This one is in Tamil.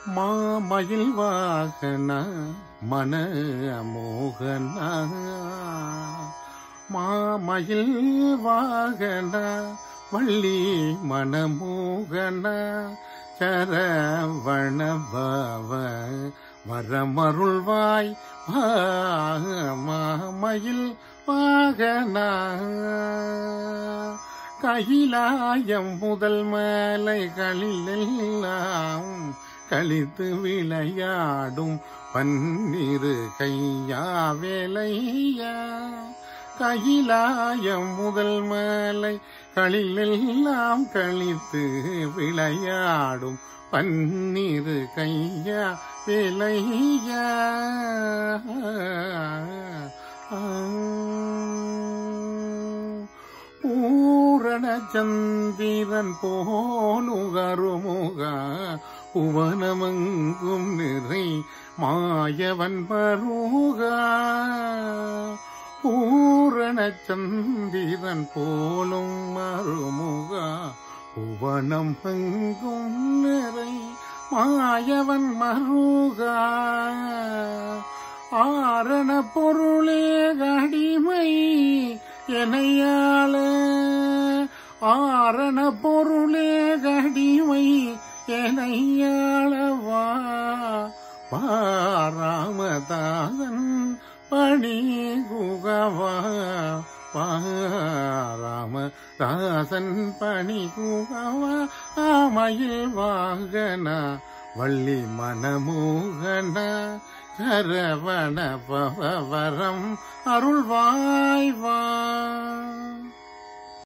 மாமயில் வாகன மன மோகன மாமயில் வாகன வள்ளி மனமோகன சரவண பவ வரமருள்வாய் மாமயில் வாகன கைலாயம் முதல் மலைகளிலெல்லாம் கழித்து விளையாடும் பன்னிரு கையா வேலையா கைலாயம் முதல் மலை களிலெல்லாம் கழித்து விளையாடும் பன்னிரு கையா வேலையா பூரண சந்திரன் போலுகருமுக புவனமங்கும் நிறை மாயவன் பருக பூரண சந்திரன் போலும் மறுமுக புவனம் எங்கும் நிறை மாயவன் மருக ஆரண பொருளே அடிமை எனையாள ஆரண பொருளே அடிமை எனையாளவா பாராமதாசன் பணி குகவா பாராமதாசன் பணி குகவா ஆமையில் வாகன வள்ளி மனமோகன சரவண பவரம் அருள்வாய்வா